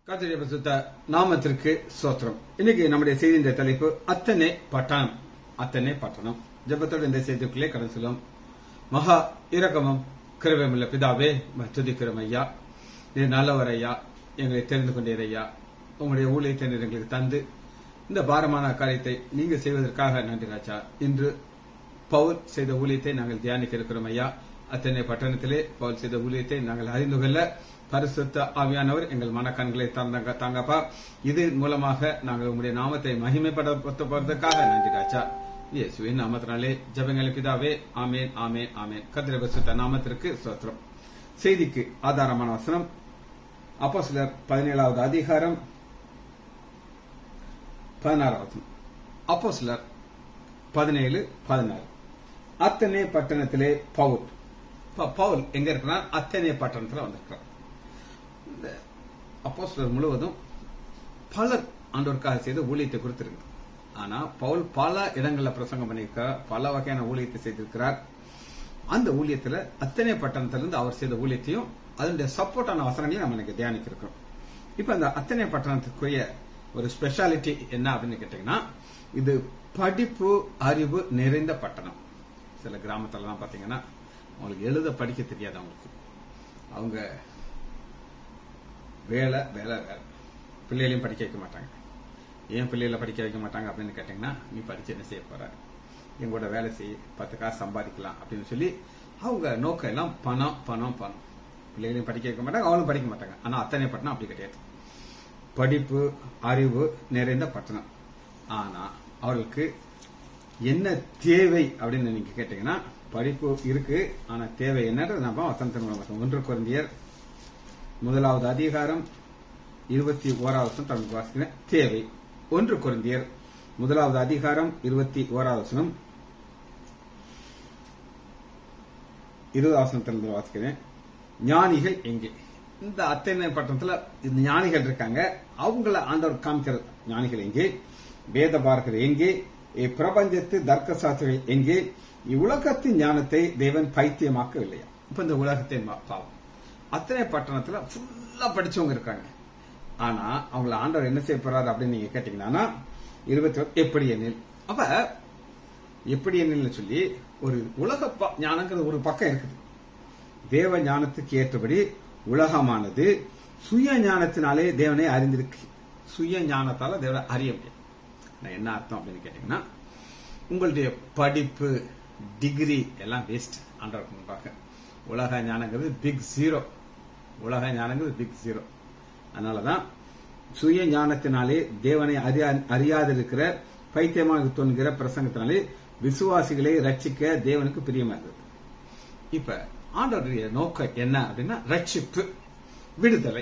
கர்த்தருடைய பரிசுத்த நாமத்திற்கு சோத்திரம் இன்னைக்கு நம்முடைய செய்தியின் தலைப்பு அத்தனை பட்டணம் அத்தனை பட்டணம் ஜெபத்தோடு இந்த செய்திக்குள்ளே கடந்து செல்லும் மகா இரக்கமும் கிருபையுமுள்ள பிதாவே உம்மை துதிக்கிறோம் ஐயா நீ நல்லவர் ஐயா எங்களை தெரிந்து கொண்டீர் ஐயா உங்களுடைய ஊழியத்தை நீர் எங்களுக்கு தந்து இந்த பாரமான காரியத்தை நீங்க செய்வதற்காக நன்றி ராஜா இன்று பவுல் செய்த ஊழியத்தை நாங்கள் தியானிக்க இருக்கிறோம் ஐயா அத்தனை பட்டணத்திலே பவுல் செய்த ஊழியத்தை நாங்கள் அறிந்து கொள்ள பரிசுத்த ஆவியானவர் எங்கள் மனக்கண்களை தந்தாங்க தாங்கப்பா இது மூலமாக நாங்கள் உங்களுடைய நாமத்தை மகிமைப்படுத்துவதற்காக நன்றி ராஜா இயேசுவின் நாமத்தினாலே ஜபங்களை பிதாவே ஆமேன் ஆமேன் ஆமேன் கத்திர பரிசுத்த நாமத்திற்கு சோத்திரம் செய்திக்கு ஆதாரமான வசனம் அப்போ சிலர் பதினேழாவது அதிகாரம் பதினாறாவது அப்போ சிலர் பதினேழு பதினாறு அத்தனை பட்டணத்திலே பவுல் இப்ப பவுல் எங்க இருக்கிறார் அத்தனை பட்டணத்துல வந்திருக்கிறார் இந்த அப்போஸ்தலர் முழுவதும் பலர் ஆண்டோருக்காக செய்த ஊழியத்தை குறித்திருக்கு ஆனா பவுல் பல இடங்கள்ல பிரசங்கம் பண்ணியிருக்கிறார் பல வகையான ஊழியத்தை செய்திருக்கிறார் அந்த ஊழியத்துல அத்தனை பட்டணத்திலிருந்து அவர் செய்த ஊழியத்தையும் அதனுடைய சப்போர்ட்டான வசனங்களையும் நம்ம இன்னைக்கு தியானிக்க இருக்கிறோம் இப்ப அந்த அத்தனை பட்டணத்துக்குரிய ஒரு ஸ்பெஷாலிட்டி என்ன அப்படின்னு கேட்டீங்கன்னா இது படிப்பு அறிவு நிறைந்த பட்டணம் சில கிராமத்துலலாம் பாத்தீங்கன்னா அவங்களுக்கு எழுத படிக்க தெரியாது அவங்களுக்கு அவங்க வேலை வேலை வேலை பிள்ளைகளையும் படிக்க வைக்க மாட்டாங்க ஏன் பிள்ளைகளை படிக்க வைக்க மாட்டாங்க அப்படின்னு கேட்டீங்கன்னா நீ படிச்சு என்ன செய்ய போற எங்களோட வேலை செய் பத்து காசு சம்பாதிக்கலாம் அப்படின்னு சொல்லி அவங்க நோக்கம் எல்லாம் பணம் பணம் பணம் பிள்ளைகளையும் படிக்க வைக்க மாட்டாங்க அவளும் படிக்க மாட்டாங்க ஆனா அத்தனை பட்டணம் அப்படி கிடையாது படிப்பு அறிவு நிறைந்த பட்டணம் ஆனா அவர்களுக்கு என்ன தேவை அப்படின்னு நீங்க கேட்டீங்கன்னா படிப்பு இருக்கு ஆனா தேவை என்னன்றது நம்ம வசனத்தின் மூலம் ஒன்று குழந்தையர் முதலாவது அதிகாரம் இருபத்தி ஓராவது வசனம் தமிழ் வாசிக்கிறேன் தேவை ஒன்று குழந்தையர் முதலாவது அதிகாரம் இருபத்தி ஓராவது வசனம் இருபது வசனத்திலிருந்து வாசிக்கிறேன் ஞானிகள் எங்கே இந்த அத்தனை பட்டணத்துல இந்த ஞானிகள் இருக்காங்க அவங்கள ஆண்டவர் காமிக்கிற ஞானிகள் எங்கே வேத பார்க்கர் எங்கே பிரபஞ்சத்து தர்க்க சாஸ்திரிகள் எங்கே இவ்வுலகத்தின் ஞானத்தை தேவன் பைத்தியமாக்கவில்லையா இப்ப இந்த உலகத்தை பாவம் அத்தனை பட்டணத்துல ஃபுல்லா படிச்சவங்க இருக்காங்க ஆனா அவங்கள ஆண்டவர் என்ன செய்ய போறாரு அப்படின்னு நீங்க கேட்டீங்கன்னா இருபத்தி எப்படி எண்ணில் அப்ப எப்படி எண்ணில் சொல்லி ஒரு உலக ஞானங்கிறது ஒரு பக்கம் இருக்குது தேவ ஞானத்துக்கு ஏற்றபடி உலகமானது சுய ஞானத்தினாலே தேவனை அறிந்திருக்கு சுய ஞானத்தால தேவனை அறிய முடியும் என்ன அர்த்தம் அப்படின்னு கேட்டீங்கன்னா உங்களுடைய படிப்பு டிகிரி எல்லாம் வேஸ்ட் ஆண்டவருக்கு முன்பாக உலக ஞானங்கிறது பிக் ஜீரோ உலக ஞானங்கிறது பிக் ஜீரோ அதனாலதான் சுய ஞானத்தினாலே தேவனை அறியாதிருக்கிற பைத்தியமாக தோன்கிற பிரசங்கத்தினாலே விசுவாசிகளை ரட்சிக்க தேவனுக்கு பிரியமா இருந்தது இப்ப ஆண்டவருடைய நோக்கம் என்ன அப்படின்னா ரட்சிப்பு விடுதலை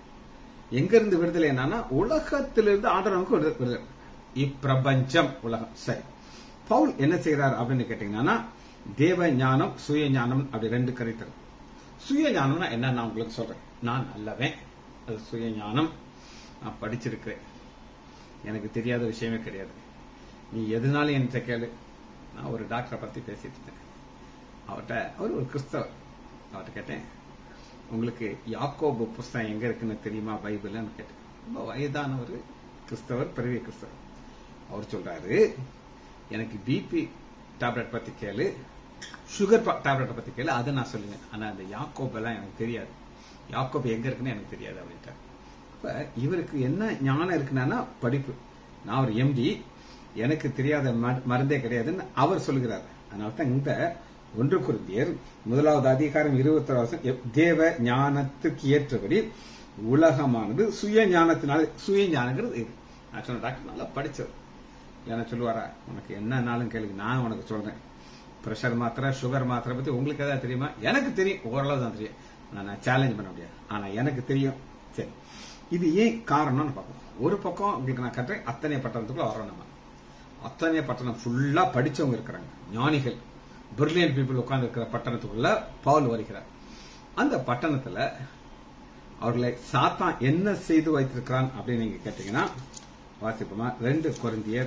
எங்க இருந்து விடுதலை என்னன்னா உலகத்திலிருந்து ஆண்டவர் நமக்கு விடுதலை இப்பிரபஞ்சம் உலகம் சரி பவுல் என்ன செய்யறாரு அப்படின்னு கேட்டீங்கன்னா தேவ ஞானம் சுய ஞானம் அப்படி ரெண்டு கருத்தரும் சுய ஞானம்னா என்ன நான் உங்களுக்கு சொல்றேன் நான் நல்லவன் அது சுய ஞானம் நான் படிச்சிருக்கிறேன் எனக்கு தெரியாத விஷயமே கிடையாது நீ எதுனாலும் என்கிட்ட கேளு நான் ஒரு டாக்டரை பத்தி பேசிட்டு இருக்கேன் அவர்கிட்ட அவர் ஒரு கிறிஸ்தவர் அவர்கிட்ட கேட்டேன் உங்களுக்கு யாக்கோபு புஸ்தகம் எங்க இருக்குன்னு தெரியுமா பைபிள்னு கேட்டேன் ரொம்ப வயதான ஒரு கிறிஸ்தவர் பெரிய கிறிஸ்தவர் அவர் சொல்றாரு எனக்கு பிபி டேப்லெட் பத்தி கேளு சுகர் டேப்லெட் பத்தி கேளு அதை நான் சொல்லுவேன் ஆனா அந்த யாக்கோப் எல்லாம் எனக்கு தெரியாது யாக்கோப் எங்க இருக்குன்னு எனக்கு தெரியாது அப்படின்ட்டு இப்ப இவருக்கு என்ன ஞானம் இருக்குன்னா படிப்பு நான் ஒரு எம்டி எனக்கு தெரியாத மருந்தே கிடையாதுன்னு அவர் சொல்லுகிறார் அதனால தான் இந்த ஒன்று குருந்தியர் முதலாவது அதிகாரம் இருபத்தி தேவ ஞானத்துக்கு ஏற்றபடி உலகமானது சுய ஞானத்தினால சுய ஞானங்கிறது நான் சொன்ன டாக்டர் நல்லா படிச்சவர் என்ன சொல்லுவாரா உனக்கு என்னன்னாலும் கேளுங்க நான் உனக்கு சொல்றேன் பிரஷர் மாத்திரை சுகர் மாத்திரை பத்தி உங்களுக்கு ஏதாவது தெரியுமா எனக்கு தெரியும் ஓரளவு தான் தெரியும் நான் சேலஞ்ச் பண்ண முடியாது ஆனா எனக்கு தெரியும் சரி இது ஏன் காரணம்னு பார்ப்போம் ஒரு பக்கம் உங்களுக்கு நான் கட்டுறேன் அத்தனை பட்டணத்துக்குள்ள வரோம் நம்ம அத்தனை பட்டணம் ஃபுல்லா படிச்சவங்க இருக்கிறாங்க ஞானிகள் பிரில்லியன் பீப்புள் உட்கார்ந்து இருக்கிற பட்டணத்துக்குள்ள பவுல் வருகிறார் அந்த பட்டணத்துல அவர்களை சாத்தான் என்ன செய்து வைத்திருக்கிறான் அப்படின்னு நீங்க கேட்டீங்கன்னா வாசிப்போமா ரெண்டு குறைந்தியர்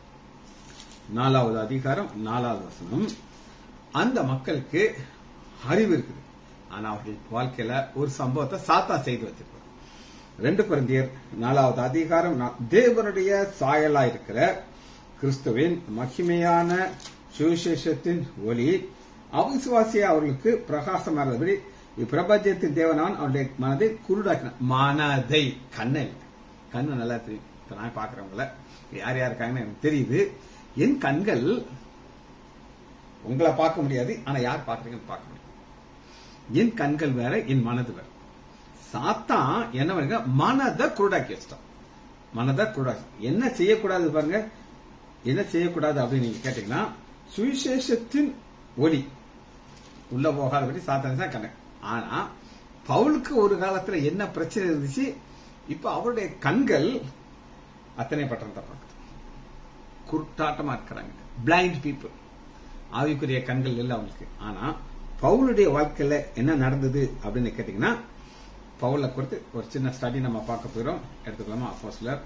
நாலாவது அதிகாரம் நாலாவது வசனம் அந்த மக்களுக்கு அறிவு இருக்குது ஆனா அவர்கள் வாழ்க்கையில ஒரு சம்பவத்தை சாத்தா செய்து வச்சிருப்பார் ரெண்டு குழந்தையர் நாலாவது அதிகாரம் நா- தேவனுடைய சாயலா இருக்கிற கிறிஸ்துவின் மகிமையான சுவிசேஷத்தின் ஒளி அவிசுவாசிய அவர்களுக்கு பிரகாசமானபடி இப்பிரபஞ்சத்தின் தேவனான் அவருடைய மனதை குருடாக்கின மனதை கண்ணை இல்ல. கண்ணு நல்லா தெரியும் இப்ப நான் பாக்குறவங்கள யார் யார் இருக்காங்கன்னு எனக்கு தெரியுது என் கண்கள் உங்களை பார்க்க முடியாது ஆனா யார் பாக்குறீங்கன்னு பார்க்க முடியும் என் கண்கள் வேற என் மனது வேற சாத்தான் என்ன பண்ணுங்க மனதை குருடாக்கி வச்சிட்டான் மனதை குருடாக்கி என்ன செய்யக்கூடாது பாருங்க என்ன செய்யக்கூடாது அப்படின்னு நீங்க கேட்டீங்கன்னா சுவிசேஷத்தின் ஒளி உள்ள போகாதபடி சாத்தான் தான் கண்ணு ஆனா பவுலுக்கு ஒரு காலத்துல என்ன பிரச்சனை இருந்துச்சு இப்ப அவருடைய கண்கள் அத்தனை பட்டணத்தை பார்க்குது குருட்டாட்டமா இருக்கிறாங்க பிளைண்ட் பீப்புள் ஆவிக்குரிய கண்கள் இல்லை அவங்களுக்கு ஆனா பவுலுடைய வாழ்க்கையில என்ன நடந்தது அப்படின்னு கேட்டீங்கன்னா பவுலை குறித்து ஒரு சின்ன ஸ்டடி நம்ம பார்க்க போறோம் எடுத்துக்கலாமா அப்போ சிலர்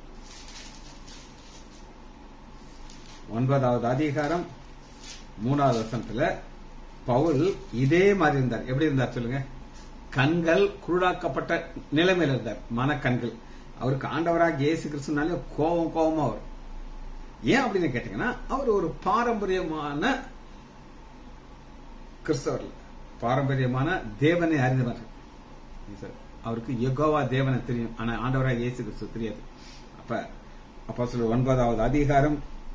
ஒன்பதாவது அதிகாரம் மூணாவது வசனத்துல பவுல் இதே மாதிரி இருந்தார் எப்படி இருந்தார் சொல்லுங்க கண்கள் குருடாக்கப்பட்ட நிலைமையில இருந்தார் மனக்கண்கள் அவருக்கு ஆண்டவராக இயேசு கிறிஸ்துனாலே கோபம் கோபமா வரும் ஏன் அப்படின்னு கேட்டீங்கன்னா அவர் ஒரு பாரம்பரியமான கிறிஸ்தவர் இல்ல. பாரம்பரியமான தேவனை அறிந்தவர் சார். அவருக்கு யெகோவா தேவனை தெரியும் ஆனா ஆண்டவராக இயேசு கிறிஸ்து தெரியாது அப்ப அப்போ சொல்ல ஒன்பதாவது அதிகாரம்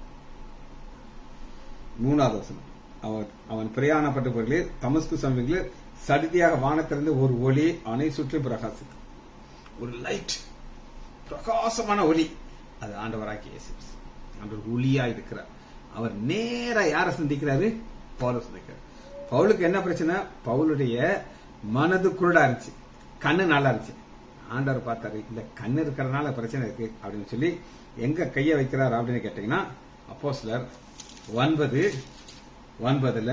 மூணாவது வசனம் அவர் அவன் பிரயாணப்பட்ட பொருளே தமஸ்கு சமயங்களில் சடிதியாக வானத்திலிருந்து ஒரு ஒளி அவனை சுற்றி பிரகாசித்தது ஒரு லைட் பிரகாசமான ஒளி அது ஆண்டவராக்கி இயேசு கிறிஸ்து. ஆண்டவர் ஒளியா இருக்கிறார் அவர் நேரா யாரை சந்திக்கிறாரு பவுலை சந்திக்கிறார் பவுலுக்கு என்ன பிரச்சனை பவுலுடைய மனது குருடா இருந்துச்சு கண்ணு நல்லா இருந்துச்சு ஆண்டவர் பார்த்தாரு இந்த கண்ணு இருக்கிறதுனால பிரச்சனை இருக்கு அப்படின்னு சொல்லி எங்க கைய வைக்கிறார் அப்படின்னு கேட்டீங்கன்னா அப்போ சிலர் ஒன்பது ஒன்பதுல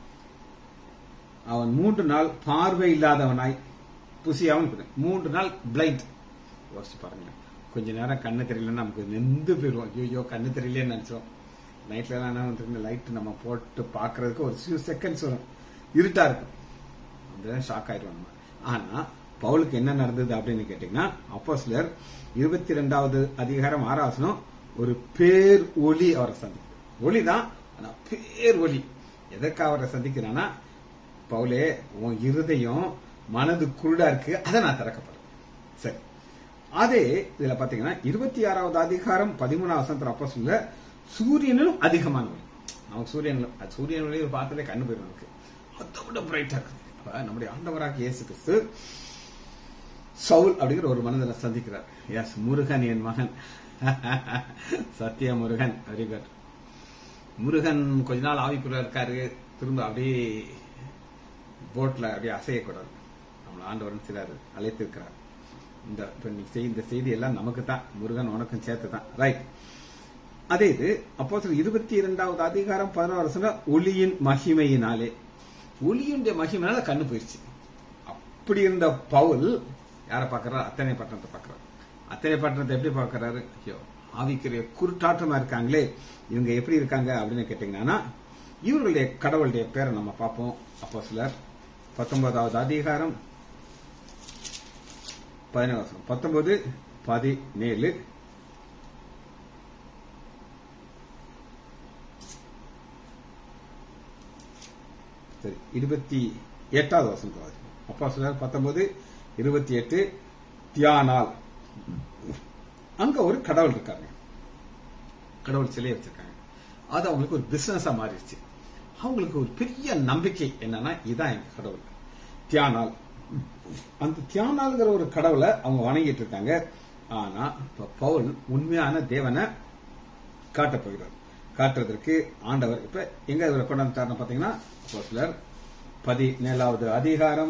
அவன் மூன்று நாள் பார்வை இல்லாதவனாய் புசியாமல் இருக்கிறான். மூன்று நாள் பிளைண்ட் யோசிச்சு பாருங்க கொஞ்ச நேரம் கண்ணு தெரியலன்னா நமக்கு நெந்து போயிடுவோம் ஐயோ கண்ணு தெரியலன்னு நினைச்சோம் நைட்ல எல்லாம் என்ன வந்து லைட் நம்ம போட்டு பாக்குறதுக்கு ஒரு ஃபியூ செகண்ட்ஸ் வரும் இருட்டா இருக்கும் அப்படிதான் ஷாக் ஆயிடுவோம் நம்ம ஆனா பவுலுக்கு என்ன நடந்தது அப்படின்னு கேட்டீங்கன்னா அப்போ சிலர் இருபத்தி ரெண்டாவது அதிகாரம் ஆறாவசனம் ஒரு பேர் ஒளி அவரை சந்திக்கும் ஒளிதான் ஆனா பேர் ஒளி எதற்காக அவரை சந்திக்கிறான்னா பவுலே உன் இருதயம் மனது குருடா இருக்கு அதை நான் திறக்கப்படுறேன் சரி அதே இதுல பாத்தீங்கன்னா இருபத்தி ஆறாவது அதிகாரம் பதிமூணாவது வசனத்துல அப்போ சொல்ல சூரியனிலும் அதிகமான ஒளி நமக்கு சூரியன் அது சூரியன் ஒளி பார்த்தாலே கண்ணு போயிடும் நமக்கு அதை விட பிரைட்டா இருக்கு அப்ப நம்முடைய ஆண்டவராக இயேசு கிறிஸ்து சவுல் அப்படிங்கிற ஒரு மனிதனை சந்திக்கிறார் எஸ் முருகன் என் மகன் சத்திய முருகன் வெரி குட் முருகன் கொஞ்ச நாள் ஆவிக்குள்ள இருக்காரு திரும்ப அப்படியே போட்ல அப்படியே அசையக்கூடாது நம்மள ஆண்டவரன் சிலர் அழைத்திருக்கிறார் இந்த இப்ப நீ செய் இந்த செய்தி எல்லாம் நமக்கு தான் முருகன் உனக்கும் சேர்த்து தான் ரைட் அதே இது அப்போ இருபத்தி இரண்டாவது அதிகாரம் பதினோரு வருஷம் ஒளியின் மகிமையினாலே ஒளியுடைய மகிமையினால கண்ணு போயிருச்சு அப்படி இருந்த பவுல் யாரை பார்க்கறாரு அத்தனை பட்டணத்தை பார்க்கறாரு அத்தனை பட்டணத்தை எப்படி பார்க்கறாரு ஐயோ ஆவிக்குரிய குருட்டாட்டமா இருக்காங்களே இவங்க எப்படி இருக்காங்க அப்படின்னு கேட்டீங்கன்னா இவர்களுடைய கடவுளுடைய பேரை நம்ம பார்ப்போம் அப்போ சிலர் பத்தொன்பதாவது அதிகாரம் பதினேழு வசனம் பத்தொன்பது பதினேழு சரி இருபத்தி எட்டாவது வசனம் அப்பா சொல்றாரு பத்தொன்பது இருபத்தி எட்டு தியானால் அங்க ஒரு கடவுள் இருக்காங்க கடவுள் சிலையை வச்சிருக்காங்க அது அவங்களுக்கு ஒரு பிசினஸா மாறிடுச்சு அவங்களுக்கு ஒரு பெரிய நம்பிக்கை என்னன்னா இதான் எங்க கடவுள் தியானால் அந்த தியானால்ங்கிற ஒரு கடவுளை அவங்க வணங்கிட்டு இருக்காங்க ஆனா இப்ப பவுல் உண்மையான தேவனை காட்ட போகிறார் காட்டுறதற்கு ஆண்டவர் இப்ப எங்க இவரை கொண்டாந்து பாத்தீங்கன்னா அப்போ சிலர் பதினேழாவது அதிகாரம்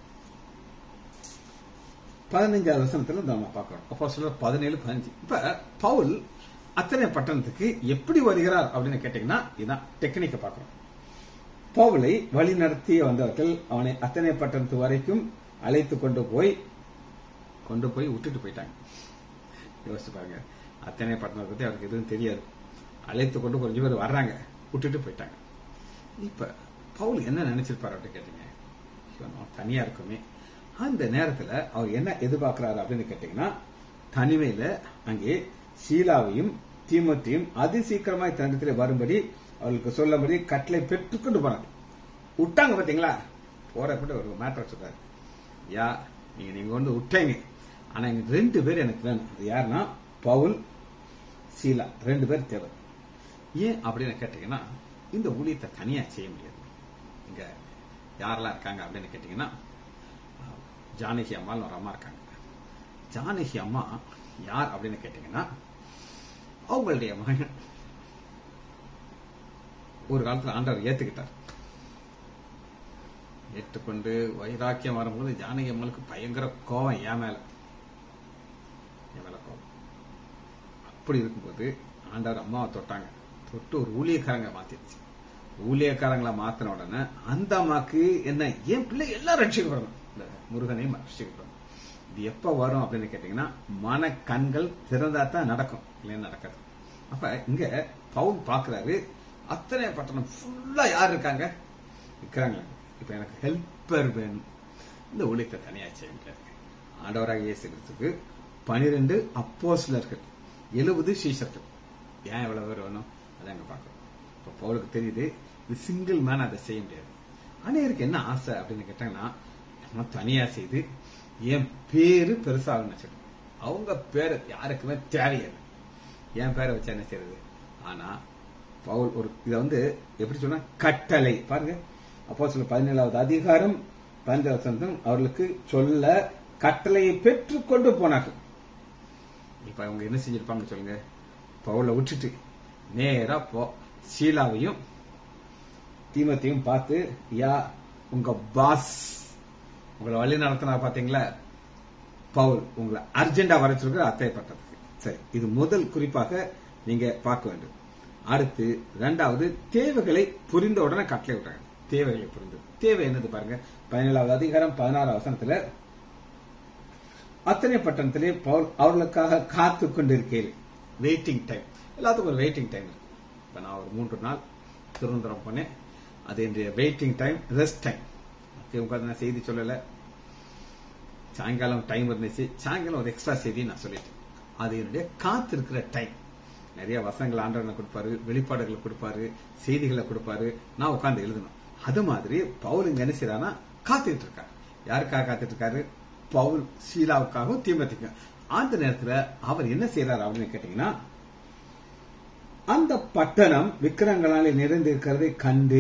பதினஞ்சாவது வசனத்துல நம்ம பார்க்கிறோம் அப்போ சிலர் பதினேழு பதினஞ்சு இப்ப பவுல் அத்தனை பட்டணத்துக்கு எப்படி வருகிறார் அப்படின்னு கேட்டீங்கன்னா இதான் டெக்னிக்கை பார்க்கிறோம் பவுலை வழி நடத்தி வந்தவர்கள் அவனை அத்தனை பட்டணத்து வரைக்கும் அழைத்து கொண்டு போய் கொண்டு போய் விட்டுட்டு போயிட்டாங்க யோசிச்சு பாருங்க அத்தனை பட்டணத்தை பத்தி அவருக்கு எதுவும் தெரியாது அழைத்து கொண்டு கொஞ்சம் பேர் வர்றாங்க விட்டுட்டு போயிட்டாங்க இப்ப பவுல் என்ன நினைச்சிருப்பாரு அப்படி கேட்டீங்க ஐயோ, நம்ம தனியா இருக்குமே அந்த நேரத்துல அவர் என்ன எதிர்பார்க்கிறாரு அப்படின்னு கேட்டீங்கன்னா தனிமையில அங்கே ஷீலாவையும் தீமத்தையும் அதி சீக்கிரமாய் தண்டத்திலே வரும்படி அவர்களுக்கு சொல்லும்படி கட்டளை பெற்றுக்கொண்டு போனாங்க விட்டாங்க பாத்தீங்களா போறப்பட்ட ஒரு மேட்டர் சொல்றாரு யா நீங்க நீங்க வந்து விட்டீங்க ஆனா எங்க ரெண்டு பேர் எனக்கு வேணும் அது யாருன்னா பவுல் சீலா ரெண்டு பேர் தேவை ஏன் அப்படின்னு கேட்டீங்கன்னா இந்த ஊழியத்தை தனியா செய்ய முடியாது இங்க யாரெல்லாம் இருக்காங்க அப்படின்னு கேட்டீங்கன்னா ஜானகி அம்மான்னு ஒரு அம்மா இருக்காங்க ஜானகி அம்மா யார் அப்படின்னு கேட்டீங்கன்னா அவங்களுடைய மகன் ஒரு காலத்துல ஆண்டவர் ஏத்துக்கிட்டார் ஏற்றுக்கொண்டு வைராக்கியம் வரும்போது ஜானகி அம்மனுக்கு பயங்கர கோபம் என் மேல என் மேல கோபம் அப்படி இருக்கும்போது ஆண்டவர் அம்மாவை தொட்டாங்க தொட்டு ஒரு ஊழியக்காரங்க மாத்திருச்சு ஊழியக்காரங்களை மாத்தின உடனே அந்த அம்மாக்கு என்ன என் பிள்ளை எல்லாம் ரட்சிக்கப்படணும் இந்த முருகனையும் ரட்சிக்கப்படணும் இது எப்ப வரும் அப்படின்னு கேட்டீங்கன்னா மன கண்கள் திறந்தா தான் நடக்கும் இல்லைன்னு நடக்காது அப்ப இங்க பவுல் பாக்குறாரு அத்தனை பட்டணம் ஃபுல்லா யார் இருக்காங்க இருக்கிறாங்க இப்ப எனக்கு ஹெல்ப்பர் வேணும் இந்த ஊழியத்தை தனியா செய்ய முடியாது ஆண்டவராக இயேசு கிறிஸ்துக்கு பனிரெண்டு அப்போஸ்லர்கள் எழுபது சீஷர்கள் ஏன் எவ்வளவு பேர் வேணும் அதை அங்க பார்க்கணும் இப்போ பவுலுக்கு தெரியுது இது சிங்கிள் மேன் அதை செய்ய முடியாது அனைவருக்கு என்ன ஆசை அப்படின்னு கேட்டாங்கன்னா நம்ம தனியா செய்து என் பேரு பெருசாகணும்னு வச்சிருக்கோம் அவங்க பேரு யாருக்குமே தேவையில்லை என் பேரை வச்சு என்ன செய்யறது ஆனா பவுல் ஒரு இத வந்து எப்படி சொன்னா கட்டளை பாருங்க அப்போ சொல்ல பதினேழாவது அதிகாரம் பதினஞ்சாவது வசனம் அவர்களுக்கு சொல்ல கட்டளையை பெற்றுக் கொண்டு போனார்கள் இப்ப அவங்க என்ன செஞ்சிருப்பாங்க சொல்லுங்க பவுல விட்டுட்டு நேரா போ ஷீலாவையும் தீமத்தையும் பார்த்து யா உங்க பாஸ் உங்களை வழி நடத்தினா பாத்தீங்களா பவுல் உங்களை அர்ஜென்டா வரைச்சிருக்கிற அத்தைப்பட்டதுக்கு சரி இது முதல் குறிப்பாக நீங்க பார்க்க வேண்டும் அடுத்து இரண்டாவது தேவைகளை புரிந்த உடனே கட்டளை விட்டாங்க தேவைகளை புரிந்து தேவை என்னது பாருங்க பதினேழாவது அதிகாரம் பதினாறாவது வசனத்துல அத்தனை பட்டணத்திலே பவுல் அவர்களுக்காக காத்து கொண்டிருக்கிறேன் வெயிட்டிங் டைம் எல்லாத்துக்கும் ஒரு வெயிட்டிங் டைம் இருக்கு இப்ப நான் ஒரு மூன்று நாள் திருவனந்தபுரம் போனேன் அது என்னுடைய waiting time rest time okay உட்காந்து நான் செய்தி சொல்லல சாயங்காலம் டைம் இருந்துச்சு சாயங்காலம் ஒரு எக்ஸ்ட்ரா செய்தி நான் சொல்லிட்டேன் அது என்னுடைய காத்திருக்கிற டைம் நிறைய வசனங்கள் ஆண்டவனை கொடுப்பாரு வெளிப்பாடுகளை கொடுப்பாரு செய்திகளை கொடுப்பாரு நான் உட்கார்ந்து எழுதணும் அது மாதிரி பவுல் இங்க என்ன செய்யறானா காத்துக்கிட்டு இருக்காரு யாருக்காக காத்துட்டு இருக்காரு பவுல் ஷீலாவுக்காகவும் தீமத்திக்கும் அந்த நேரத்துல அவர் என்ன செய்யறாரு அப்படின்னு கேட்டீங்கன்னா அந்த பட்டணம் விக்கிரங்களாலே நிறைந்திருக்கிறதை கண்டு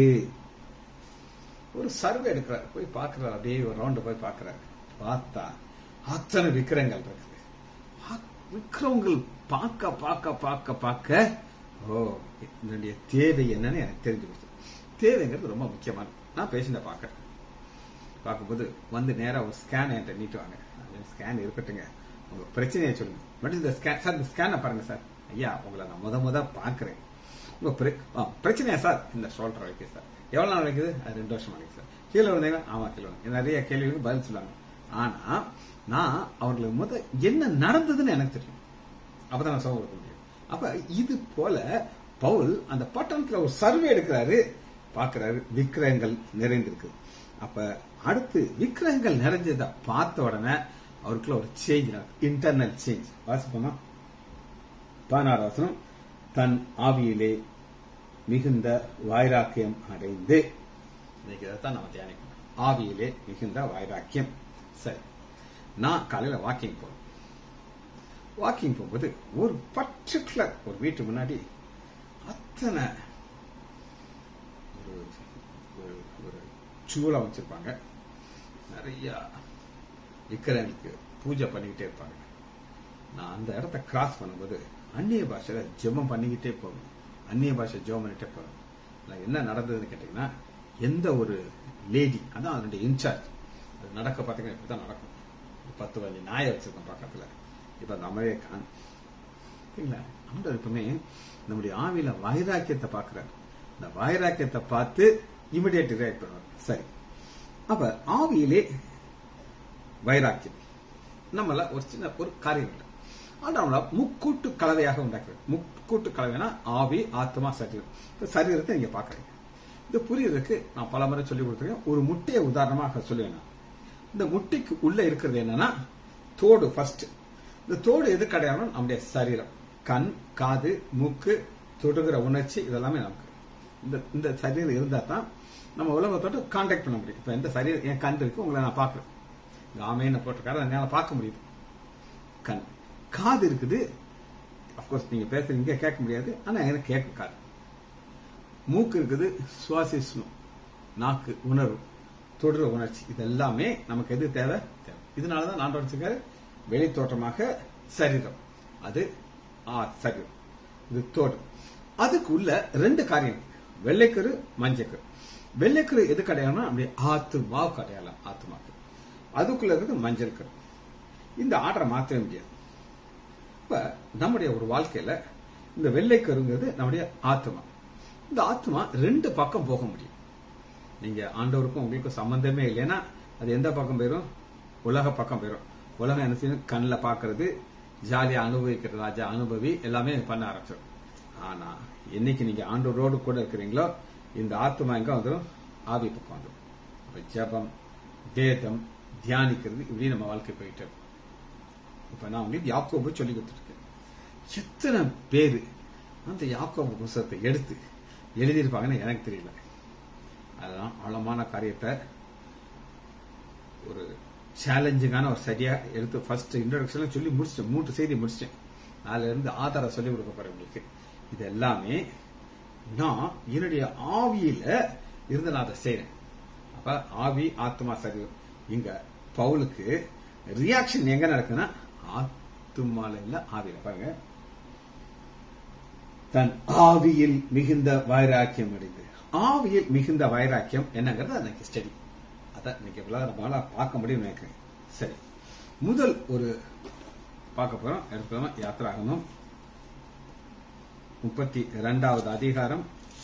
ஒரு சர்வே எடுக்கிறார் போய் பார்க்கிறார் அப்படியே ஒரு ரவுண்டு போய் பார்க்கிறார் பார்த்தா அத்தனை விக்கிரங்கள் இருக்குது பா- விக்கிரங்கள் பார்க்க பார்க்க பார்க்க பார்க்க ஓ என்னுடைய தேவை என்னன்னு எனக்கு தெரிஞ்சு போச்சு தேவைங்கிறது ரொம்ப முக்கியமானது நான் பேசின பார்க்கறேன் பார்க்கும்போது வந்து நேரா ஒரு ஸ்கேன் என்கிட்ட நீட்டுவாங்க ஸ்கேன் இருக்கட்டுங்க உங்க பிரச்சனையை சொல்லுங்க பட் இந்த ஸ்கேன் சார் இந்த ஸ்கேனை பாருங்க சார் ஐயா உங்களை நான் முத முத பார்க்கிறேன் உங்க பிர- ஆ, பிரச்சனையா சார் இந்த ஷோல்டர் வலிக்குது சார் எவ்வளவு நாள் வலிக்குது அது ரெண்டு வருஷம் வலிக்குது சார் கீழே விழுந்தீங்க ஆமா கீழே விழுந்து நிறைய கேள்விகளுக்கு பதில் சொல்லுவாங்க ஆனா நான் அவங்களுக்கு முத என்ன நடந்ததுன்னு எனக்கு தெரியும் அப்பதான் நான் சொல்ல கொடுக்க முடியும் அப்ப இது போல பவுல் அந்த பட்டணத்துல ஒரு சர்வே எடுக்கிறாரு பாக்குறாரு விக்கிரகங்கள் நிறைந்திருக்கு அப்ப அடுத்து விக்கிரகங்கள் நிறைஞ்சதை பார்த்த உடனே அவருக்குள்ள ஒரு சேஞ்ச் இன்டர்னல் சேஞ்ச் வாசிப்போமா பதினாறு வசனம் தன் ஆவியிலே மிகுந்த வைராக்கியம் அடைந்து இன்னைக்கு இதைத்தான் நம்ம தியானிக்கணும் ஆவியிலே மிகுந்த வைராக்கியம் சரி நான் காலையில வாக்கிங் போறேன் வாக்கிங் போகும்போது ஒரு பர்டிகுலர் ஒரு வீட்டு முன்னாடி அத்தனை ஒரு ஒரு ஒரு சூளம் வச்சிருப்பாங்க நிறைய விக்கிரங்களுக்கு பூஜை பண்ணிக்கிட்டே இருப்பாங்க நான் அந்த இடத்த கிராஸ் பண்ணும்போது அந்நிய பாஷையில ஜெபம் பண்ணிக்கிட்டே போவேன் அந்நிய பாஷை ஜெபம் பண்ணிட்டே போவேன் நான் என்ன நடந்ததுன்னு கேட்டீங்கன்னா எந்த ஒரு லேடி அதான் அதனுடைய இன்சார்ஜ் அது நடக்க பார்த்தீங்கன்னா இப்படிதான் நடக்கும் ஒரு பத்து பதினஞ்சு நாயை வச்சிருக்கோம் பக்கத்துல இப்ப அந்த அமரே கான் இல்ல ஆண்டவர் எப்பவுமே நம்முடைய ஆவியில வைராக்கியத்தை பார்க்கிறார் இந்த வைராக்கியத்தை பார்த்து இமிடியேட் ரியாக்ட் பண்ணுவார் சரி அப்ப ஆவியிலே வைராக்கியம் நம்மள ஒரு சின்ன ஒரு காரியம் இல்லை ஆனா நம்மள முக்கூட்டு கலவையாக உண்டாக்குறது முக்கூட்டு கலவைனா ஆவி ஆத்மா சரீரம் இப்ப சரீரத்தை நீங்க பாக்குறீங்க இது புரியறதுக்கு நான் பல முறை சொல்லி கொடுத்துருக்கேன் ஒரு முட்டையை உதாரணமாக சொல்லுவேன் நான் இந்த முட்டிக்கு உள்ள இருக்கிறது என்னன்னா தோடு ஃபர்ஸ்ட் இந்த தோடு எது கிடையாது நம்முடைய சரீரம் கண் காது மூக்கு தொடுகிற உணர்ச்சி இதெல்லாமே நமக்கு இந்த இந்த சரீரம் இருந்தா தான் நம்ம உலகத்தோட கான்டாக்ட் பண்ண முடியும் இப்ப எந்த சரீரம் என் கண் இருக்கு உங்களை நான் பாக்குறேன் இந்த ஆமைன்னு போட்டிருக்காரு என்னால பார்க்க முடியுது கண் காது இருக்குது அப்கோர்ஸ் நீங்க பேசுறது இங்க கேட்க முடியாது ஆனா எனக்கு கேட்கும் காது மூக்கு இருக்குது சுவாசிசணும் நாக்கு உணர்வு தொடுற உணர்ச்சி இது எல்லாமே நமக்கு எது தேவை தேவை இதனாலதான் நான் வச்சிருக்காரு வெளி தோற்றமாக சரீரம் அது ஆ சரீரம் இது தோடு அதுக்குள்ள ரெண்டு காரியம் வெள்ளைக்கரு மஞ்சக்கரு வெள்ளைக்கரு எது கிடையாதுன்னா அப்படியே ஆத்துமாவு கிடையாலாம் ஆத்துமாக்கு அதுக்குள்ள இருக்கிறது மஞ்சள் கரு இந்த ஆர்டரை மாற்றவே முடியாது இப்ப நம்முடைய ஒரு வாழ்க்கையில இந்த வெள்ளைக்கருங்கிறது நம்முடைய ஆத்மா இந்த ஆத்மா ரெண்டு பக்கம் போக முடியும் நீங்க ஆண்டவருக்கும் உங்களுக்கும் சம்பந்தமே இல்லைன்னா அது எந்த பக்கம் போயிரும் உலக பக்கம் போயிரும் உலகம் என்ன செய்யும் கண்ணில் பாக்குறது ஜாலியா அனுபவிக்கிறது ராஜா அனுபவி எல்லாமே பண்ண ஆரம்பிச்சிடும் ஆனா என்னைக்கு நீங்க ஆண்டவரோடு கூட இருக்கிறீங்களோ இந்த ஆத்மா எங்க வந்துடும் ஆவி பக்கம் வந்துடும் அப்ப ஜபம் வேதம் தியானிக்கிறது இப்படி நம்ம வாழ்க்கை போயிட்டு இருக்கும். இப்ப நான் உங்களுக்கு யாக்கோபு சொல்லி கொடுத்துருக்கேன் எத்தனை பேரு அந்த யாக்கோபு புஸ்தகத்தை எடுத்து எழுதியிருப்பாங்கன்னு எனக்கு தெரியல அதெல்லாம் ஆழமான காரியத்தை ஒரு சேலஞ்சிங்கான ஒரு சரியா எடுத்து ஃபர்ஸ்ட் இன்ட்ரோடக்ஷன்ல சொல்லி முடிச்சிட்டேன் மூன்று செய்தி முடிச்சிட்டேன் அதுல இருந்து ஆதாரம் சொல்லி கொடுக்க போறேன் உங்களுக்கு இது எல்லாமே நான் என்னுடைய ஆவியில இருந்து நான் அதை செய்றேன் அப்ப ஆவி ஆத்மா சரீரம் இங்க பவுலுக்கு ரியாக்ஷன் எங்க நடக்குதுன்னா ஆத்துமால இல்ல ஆவியில பாருங்க தன் ஆவியில் மிகுந்த வைராக்கியம் அடைந்து ஆவியில் மிகுந்த வைராக்கியம் என்னங்கிறது அன்னைக்கு ஸ்டடி அதான் இன்னைக்கு இவ்வளவு நம்மளால பார்க்க முடியும் நினைக்கிறேன் சரி முதல் ஒரு பார்க்க போறோம் எடுத்தோம் யாத்திராகமும் முப்பத்தி இரண்டாவது அதிகாரம்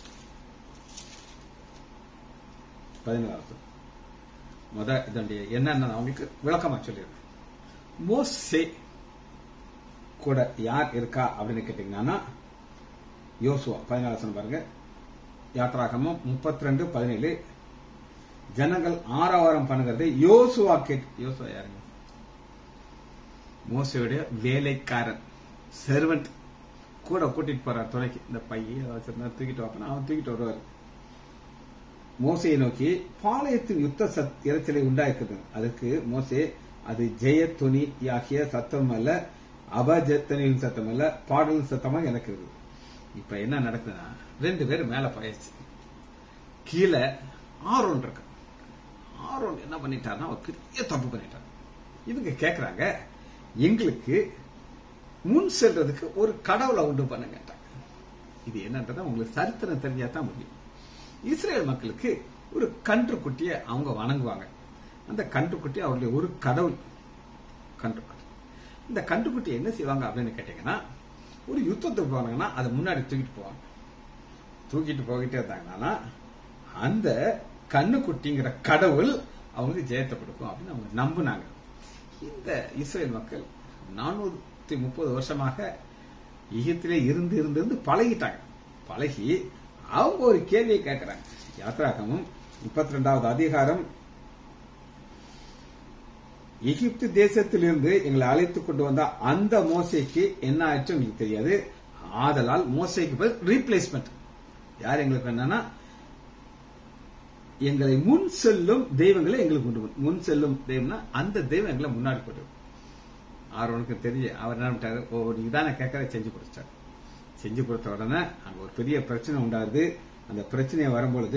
பதினேழாவது முத இதனுடைய என்னென்ன நான் உங்களுக்கு விளக்கமா சொல்லிடுறேன் மோசே கூட யார் இருக்கா அப்படின்னு கேட்டீங்கன்னா யோசுவா பதினாலு சொன்ன பாருங்க யாத்ராகமும் முப்பத்தி ரெண்டு பதினேழு ஜனங்கள் ஆரவாரம் பண்ணுகிறது யோசுவா கேட் யோசுவா யாருங்க மோசையுடைய வேலைக்காரன் செர்வெண்ட் கூட கூட்டிட்டு போறார் துணைக்கு இந்த பையன் ஏதாவது வச்சிருந்தா தூக்கிட்டு வாப்பனா அவன் தூக்கிட்டு வருவார் மோசையை நோக்கி பாளையத்தின் யுத்த சத் இறைச்சலை உண்டாக்குது அதற்கு மோசே அது ஜெய துணி ஆகிய சத்தம் அல்ல அபஜத்தனியின் சத்தம் அல்ல பாடல் சத்தமா எனக்கு இருக்குது இப்ப என்ன நடக்குதுன்னா ரெண்டு பேரும் மேல போயாச்சு கீழே ஆரோன் இருக்கு ஆரோன் என்ன பண்ணிட்டாருன்னா ஒரு பெரிய தப்பு பண்ணிட்டார் இவங்க கேக்குறாங்க எங்களுக்கு முன் செல்றதுக்கு ஒரு கடவுளை உண்டு பண்ண கேட்டாங்க இது என்னன்றதா உங்களுக்கு சரித்திரம் தெரிஞ்சா தான் முடியும் இஸ்ரேல் மக்களுக்கு ஒரு கன்றுக்குட்டியை அவங்க வணங்குவாங்க அந்த கன்றுக்குட்டி அவருடைய ஒரு கடவுள் கன்றுக்குட்டி இந்த கன்றுக்குட்டி என்ன செய்வாங்க அப்படின்னு கேட்டீங்கன்னா ஒரு யுத்தத்துக்கு போனாங்கன்னா அதை முன்னாடி தூக்கிட்டு போவாங்க தூக்கிட்டு போகிட்டே இருந்தாங்கன்னா அந்த கண்ணுக்குட்டிங்கிற கடவுள் அவங்களுக்கு ஜெயத்தை கொடுக்கும் அப்படின்னு அவங்க நம்புனாங்க இந்த இஸ்ரேல் மக்கள் நானூத்தி முப்பது வருஷமாக எகிப்திலே இருந்து இருந்து இருந்து பழகிட்டாங்க பழகி அவங்க ஒரு கேள்வியை கேட்கிறாங்க யாத்ராகமும் முப்பத்தி ரெண்டாவது அதிகாரம் எகிப்து தேசத்திலிருந்து எங்களை அழைத்துக் கொண்டு வந்த அந்த மோசைக்கு என்ன ஆயிற்று உங்களுக்கு தெரியாது ஆதலால் மோசைக்கு பதில் ரீப்ளேஸ்மெண்ட் யார் எங்களுக்கு என்னன்னா எங்களை முன் செல்லும் தெய்வங்களை எங்களுக்கு கொண்டு வரும். முன் செல்லும் தெய்வம்னா அந்த தெய்வம் எங்களை முன்னாடி கொண்டு வரும். ஆரோனுக்கு தெரிஞ்சு அவர் என்ன பண்ணிட்டாரு ஒரு இதான கேட்கற செஞ்சு கொடுத்தாரு செஞ்சு கொடுத்த உடனே அங்க ஒரு பெரிய பிரச்சனை உண்டாகுது அந்த பிரச்சனை வரும்பொழுது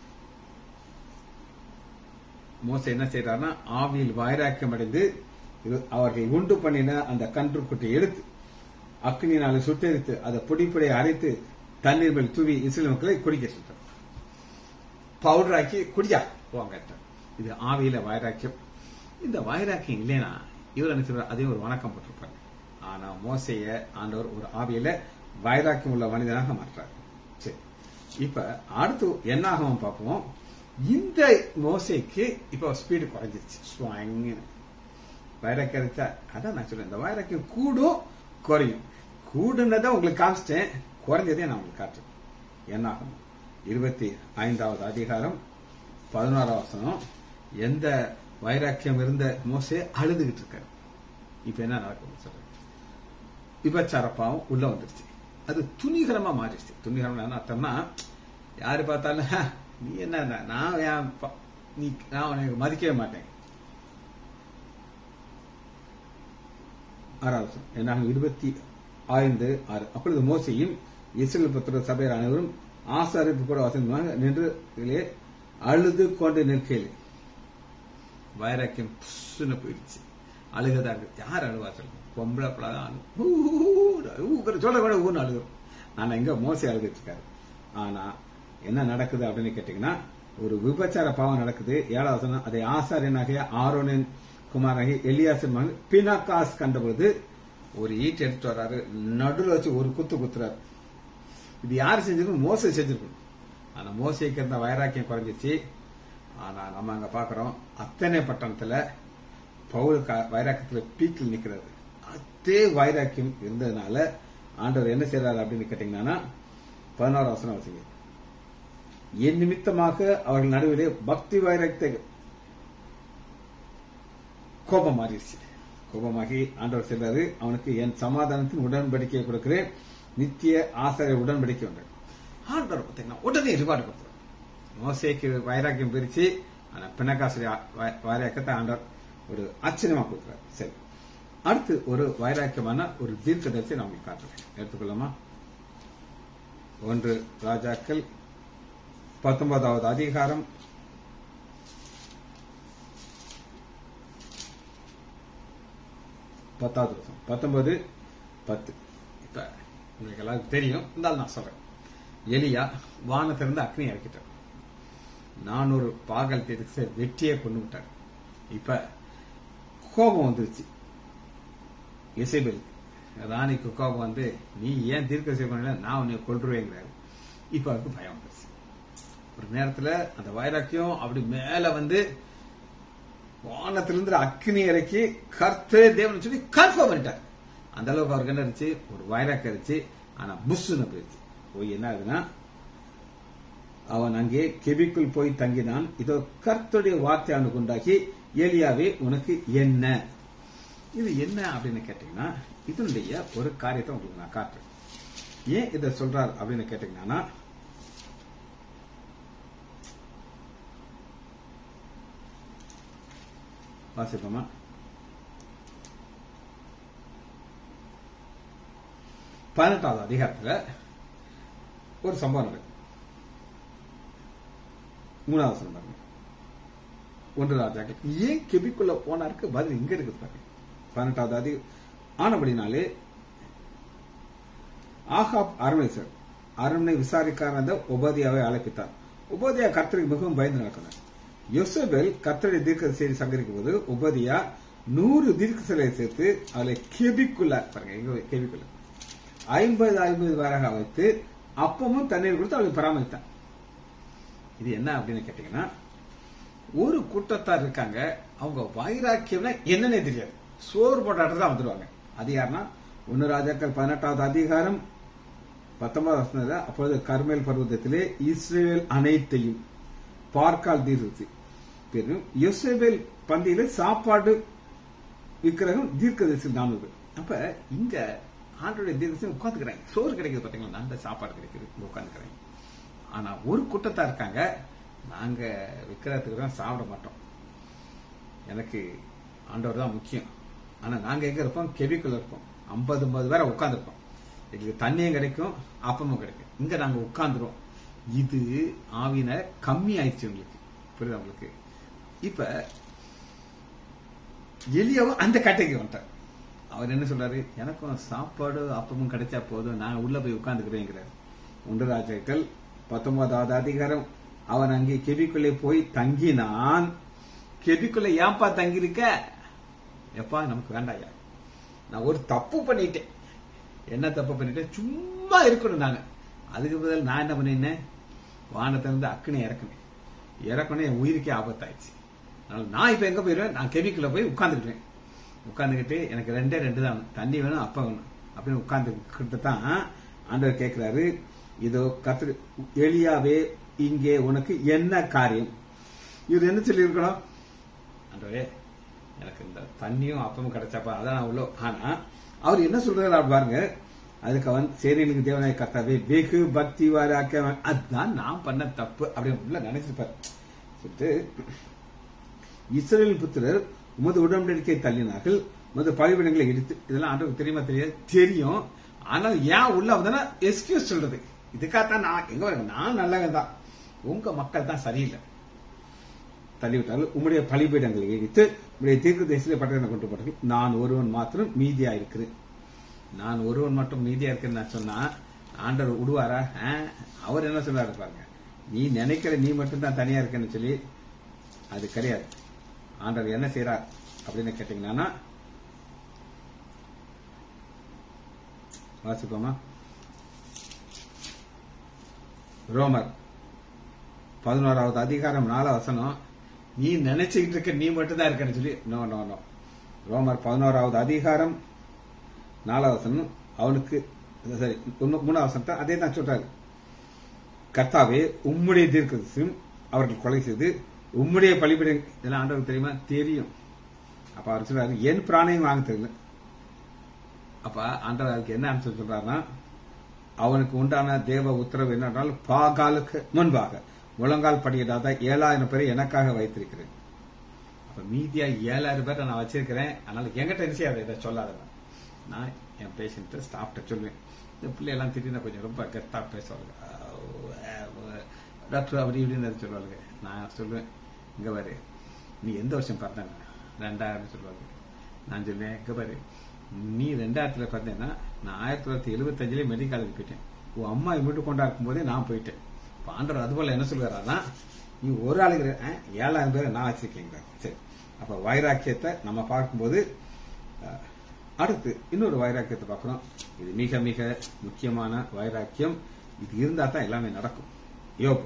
மோச என்ன செய்யறாருன்னா ஆவியில் வைராக்கியம் அடைந்து இது- அவர்கள் உண்டு பண்ணின அந்த கன்றுக்குட்டியை எடுத்து அக்னியினால சுட்டெரித்து அதை பொடிப்பொடியை அரைத்து தண்ணீர் மேல் தூவி இஸ்ரேல் மக்களை குடிக்க சொல்றார் பவுடர் ஆக்கி குடியா போவாங்க இது ஆவியில வைராக்கியம் இந்த வைராக்கியம் இல்லைன்னா இவர் என்ன சொல்றார் அதையும் ஒரு வணக்கம் போட்டிருப்பாங்க ஆனா மோசைய ஆண்டவர் ஒரு ஆவியில வைராக்கியம் உள்ள மனிதனாக மாற்றார் சரி இப்ப அடுத்து என்ன ஆகும் பார்ப்போம் இந்த மோசைக்கு இப்ப ஸ்பீடு குறைஞ்சிருச்சு ஸ்வாங்னு. வைராக்கியம் இருக்கா அதான் நான் சொல்றேன் இந்த வைராக்கியம் கூடும் குறையும் கூடுனதை உங்களுக்கு காமிச்சிட்டேன் குறைஞ்சதே நான் உங்களுக்கு காட்டுறேன் என்ன ஆகும் இருபத்தி ஐந்தாவது அதிகாரம் பதினோராம் வசனம் எந்த வைராக்கியம் இருந்த மோசே அழுதுகிட்டு இருக்காரு இப்ப என்ன நடக்கும் சொல்றேன் விபச்சார பாவம் உள்ள வந்துருச்சு அது துணிகரமா மாறிடுச்சு துணிகரம் என்ன அர்த்தம்னா யாரு பார்த்தாலும் "ஹ, நீ என்ன நான் என் ப- நீ நான் உனக்கு மதிக்கவே மாட்டேன் ஆறாவது வசனம். என்னாகும் இருபத்தி ஐந்து ஆறு அப்பொழுது மோசையும் இஸ்ரேல் புத்திர சபையர் அனைவரும் ஆசாரிப்பு கூட வசந்தமாக நின்று இதிலே அழுது கொண்டு நிற்கையில் வைராக்கியம் புஷ்னு போயிடுச்சு அழுகதா இருக்கு யார் அழுவா சொல்லுங்க பொம்பளை பிள்ளை தான் அழு. ஊ, ஊ, சொல்ல கூட ஊன்னு அழுகும் ஆனா எங்க மோசை அழுதுட்டு இருக்காரு ஆனா என்ன நடக்குது அப்படின்னு கேட்டீங்கன்னா ஒரு விபச்சார பாவம் நடக்குது ஏழாவது வசனம், அதை ஆசாரியனாகிய ஆரோனின் குமாராகிய எலியாசின் மகன் பினாகாஸ் கண்டபொழுது ஒரு ஈட்டு எடுத்து வர்றாரு நடுவில் வச்சு ஒரு குத்து குத்துறாரு இது யார் செஞ்சிருக்கணும் மோசை செஞ்சிருக்கணும் ஆனா மோசைக்கு இருந்த வைராக்கியம் குறைஞ்சிச்சு ஆனா நம்ம அங்க பாக்குறோம் அத்தனை பட்டணத்துல பவுல் க- வைராக்கியத்துல பீக்கில் நிக்கிறாரு அதே வைராக்கியம் இருந்ததுனால ஆண்டவர் என்ன செய்றாரு அப்படின்னு கேட்டீங்கன்னா பதினோரு வசனம் வச்சுங்க என் நிமித்தமாக அவர்கள் நடுவிலே பக்தி வைராக்கியத்தை கோபம் மாறிடுச்சு கோபமாகி ஆண்டவர் சொல்றாரு அவனுக்கு என் சமாதானத்தின் உடன்படிக்கையை கொடுக்கிறேன் நித்திய ஆசாரிய உடன்படிக்கை உண்டு ஆண்டவர் பார்த்தீங்கன்னா உடனே ரிவார்டு கொடுத்தார் மோசேக்கு வைராக்கியம் பிரிச்சு ஆனா பிணக்காசிரி வைராக்கியத்தை ஆண்டவர் ஒரு ஆச்சரியமா கொடுக்குறாரு சரி அடுத்து ஒரு வைராக்கியமான ஒரு தீர்க்கதரிசி நான் உங்களுக்கு காட்டுறேன் எடுத்துக்கொள்ளாமா ஒன்று ராஜாக்கள் பத்தொன்பதாவது அதிகாரம் பத்தாவது வருஷம் பத்தொன்பது பத்து இப்ப உங்களுக்கு எல்லாருக்கும் தெரியும் இருந்தாலும் நான் சொல்றேன் எலியா வானத்திலிருந்து அக்னி இறக்கிட்டார் நானூறு பாகல் தேதிக்கு வெட்டியே கொண்டு விட்டார் இப்ப கோபம் வந்துருச்சு இசைபெல் ராணிக்கு கோபம் வந்து நீ ஏன் தீர்க்க செய்ய நான் உன்னை கொள்றுவேங்கிறாரு இப்ப அவருக்கு பயம் வந்துருச்சு ஒரு நேரத்துல அந்த வைராக்கியம் அப்படி மேல வந்து வானத்திலிருந்து அக்னி இறக்கி கர்த்தே தேவன் சொல்லி கன்ஃபார்ம் பண்ணிட்டார் அந்த அளவுக்கு அவருக்கு என்ன இருந்துச்சு ஒரு வைராக்கியம் இருந்துச்சு ஆனா புஷ்னு போயிருச்சு போய் என்ன ஆகுதுன்னா அவன் அங்கே கெபிக்குள் போய் தங்கினான் இதோ கர்த்தருடைய வார்த்தை அவனுக்கு உண்டாக்கி ஏலியாவே உனக்கு என்ன இது என்ன அப்படின்னு கேட்டீங்கன்னா இதனுடைய ஒரு காரியத்தை உங்களுக்கு நான் காட்டுறேன் ஏன் இதை சொல்றார் அப்படின்னு கேட்டீங்கன்னா வாசிப்போமா பதினெட்டாவது அதிகாரத்துல ஒரு சம்பவம் நடக்குது மூணாவது வசனம் பாருங்க ஒன்று ராஜாக்கள் ஏன் கெபிக்குள்ள போனாருக்கு பதில் இங்க இருக்குது பாருங்க பதினெட்டாவது அதி ஆனபடினாலே ஆகாப் அரண்மனை அரண்மனை விசாரிக்காரந்த உபதியாவை அழைப்பித்தார் உபதியா கர்த்தருக்கு மிகவும் பயந்து நடக்கிறார் யோசபேல் கர்த்தருடைய தீர்க்க செய்தி சங்கரிக்கும் போது உபதியா நூறு தீர்க்க சிலையை சேர்த்து அவளை கெபிக்குள்ள பாருங்க எங்க கெபிக்குள்ள ஐம்பது ஐம்பது பேராக வைத்து அப்பமும் தண்ணீர் கொடுத்து அவளை பராமரித்தான் இது என்ன அப்படின்னு கேட்டீங்கன்னா ஒரு கூட்டத்தார் இருக்காங்க அவங்க வைராக்கியம்னா என்னன்னே தெரியாது சோறு போட்டாட்டு தான் வந்துடுவாங்க அது யாருன்னா ஒன்னு ராஜாக்கள் பதினெட்டாவது அதிகாரம் பத்தொன்பது வசனத்துல அப்பொழுது கர்மேல் பர்வதத்திலே இஸ்ரேல் அனைத்தையும் பார்க்கால் தீர்த்து பெரும் யோசேபேல் பந்தியில சாப்பாடு விக்கிரகம் தீர்க்கதரிசி நானூறு அப்ப இங்க ஆண்டோடைய தீர்க்கதரிசி உட்காந்துக்கிறாங்க சோறு கிடைக்குது பாத்தீங்களா நல்ல சாப்பாடு கிடைக்குது இங்க உட்காந்துக்கிறாங்க ஆனா ஒரு கூட்டத்தா இருக்காங்க நாங்க விக்கிரகத்துக்கு தான் சாப்பிட மாட்டோம் எனக்கு ஆண்டவர் தான் முக்கியம் ஆனா நாங்க எங்க இருப்போம் கெவிக்குள்ள இருப்போம் ஐம்பது ஐம்பது பேரை உட்காந்துருப்போம் எங்களுக்கு தண்ணியும் கிடைக்கும் அப்பமும் கிடைக்கும் இங்க நாங்க உட்காந்துருவோம் இது ஆவின கம்மி ஆயிடுச்சு உங்களுக்கு புரியுதா உங்களுக்கு இப்ப எளியவும் அந்த கேட்டகரி வந்துட்டார் அவர் என்ன சொல்றாரு எனக்கும் சாப்பாடு அப்பமும் கிடைச்சா போதும் நான் உள்ள போய் உட்கார்ந்துக்கிறேங்கிறார் ஒன்று ராஜாக்கள் பத்தொன்பதாவது அதிகாரம் அவன் அங்கே கெபிக்குள்ளே போய் தங்கினான் கெபிக்குள்ள ஏன்பா தங்கியிருக்க எப்பா நமக்கு வேண்டாயா நான் ஒரு தப்பு பண்ணிட்டேன் என்ன தப்பு பண்ணிட்டேன் சும்மா இருக்கணும் நாங்க அதுக்கு பதில் நான் என்ன பண்ணினேன் வானத்திலிருந்து அக்கனை இறக்குனேன் இறக்கணும் என் உயிருக்கே ஆபத்தாயிடுச்சு அதனால நான் இப்ப எங்க போயிருவேன் நான் கெமிக்கல போய் உட்கார்ந்துக்கிட்டேன் உட்கார்ந்துக்கிட்டு எனக்கு ரெண்டே ரெண்டு தான் தண்ணி வேணும் அப்ப வேணும் அப்படின்னு உட்கார்ந்துக்கிட்டு தான் ஆண்டவர் கேட்கிறாரு இதோ கத்திரி எளியாவே இங்கே உனக்கு என்ன காரியம் இவர் என்ன சொல்லி இருக்கணும் அன்றவே எனக்கு இந்த தண்ணியும் அப்பமும் கிடைச்சப்ப அதான் நான் உள்ள ஆனா அவர் என்ன சொல்றாரு அப்படி பாருங்க அதுக்கு அவன் சேரியலுக்கு தேவனாய கர்த்தாவே வெகு பக்தி வாராக்க அதுதான் நான் பண்ண தப்பு அப்படின்னு உள்ள நினைச்சிருப்பார் சொல்லிட்டு இஸ்ரேல் புத்திரர் உமது உடன்படிக்கை தள்ளினார்கள் உமது பழிவிடங்களை இடித்து இதெல்லாம் ஆண்டவருக்கு தெரியுமா தெரியாது தெரியும் ஆனால் ஏன் உள்ள வந்தனா எக்ஸ்கியூஸ் சொல்றது இதுக்காகத்தான் நான் எங்க வரேன் நான் நல்லவன் தான் உங்க மக்கள் தான் சரியில்லை தள்ளிவிட்டார்கள் உம்முடைய பலிபீடங்களை இடித்து உம்முடைய தீர்க்க தேசிய பட்டணம் கொண்டு போட்டார்கள் நான் ஒருவன் மாத்திரம் மீதியா இருக்கிறேன் நான் ஒருவன் மட்டும் மீதியா இருக்கேன்னு நான் சொன்னா ஆண்டவர் விடுவாரா ஆ, அவர் என்ன சொல்றாரு பாருங்க நீ நினைக்கிற நீ மட்டும் தான் தனியா இருக்கேன்னு சொல்லி அது கிடையாது ஆண்டவர் என்ன செய்றார் அப்படின்னு கேட்டீங்கன்னா வாசிப்போமா ரோமர் பதினோராவது அதிகாரம் நாலு வசனம் நீ நினைச்சுக்கிட்டு இருக்க நீ மட்டும் தான் இருக்கன்னு சொல்லி நோ நோ நோ ரோமர் பதினோராவது அதிகாரம் நாலாவது வசனம் அவனுக்கு சரி ஒன்னு- மூணாவது வசனத்தை அதே தான் சொல்றாரு கர்த்தாவே உம்முடைய தீர்க்கதரிசியும் அவர்கள் கொலை செய்து உம்முடைய பலிபீடம் இதெல்லாம் ஆண்டவருக்கு தெரியுமா தெரியும் அப்ப அவர் சொல்றாரு என் பிராணையும் வாங்க தெரியல அப்ப ஆண்டவர் அதுக்கு என்ன ஆன்சர் சொல்றாருன்னா அவனுக்கு உண்டான தேவ உத்தரவு என்னென்றால் பாகாலுக்கு முன்பாக முழங்கால் படியிடாத ஏழாயிரம் பேரை எனக்காக வைத்திருக்கிறேன் அப்ப மீதியா ஏழாயிரம் பேரை நான் வச்சிருக்கிறேன் அதனால என்கிட்ட என்ன செய்யாத இதை சொல்லாத நான் என் பேஷண்ட் ஸ்டாஃப்ட சொல்லுவேன் இந்த பிள்ளையெல்லாம் திடீர்னு கொஞ்சம் ரொம்ப கெத்தா பேசுவாங்க டாக்டர் அப்படி இப்படின்னு அதை சொல்லுவாங்க நான் சொல்லுவேன் இங்க பாரு நீ எந்த வருஷம் பிறந்தாங்க ரெண்டாயிரம் சொல்லுவாங்க நான் சொல்லுவேன் இங்க பாரு நீ ரெண்டாயிரத்துல பிறந்தேன்னா நான் ஆயிரத்தி தொள்ளாயிரத்தி எழுபத்தஞ்சுல மெடிக்காலுக்கு போயிட்டேன் உன் அம்மா இமிட்டு கொண்டாக்கும் போதே நான் போயிட்டேன் இப்ப ஆண்டவர் அது போல என்ன சொல்லுறாருன்னா நீ ஒரு ஆளுக்கு ஆ, ஏழாயிரம் பேரை நான் வச்சிருக்கீங்களா சரி அப்ப வைராக்கியத்தை நம்ம பார்க்கும்போது அஹ், அடுத்து இன்னொரு வைராக்கியத்தை பார்க்கிறோம் இது மிக மிக முக்கியமான வைராக்கியம் இது இருந்தா தான் எல்லாமே நடக்கும் யோபு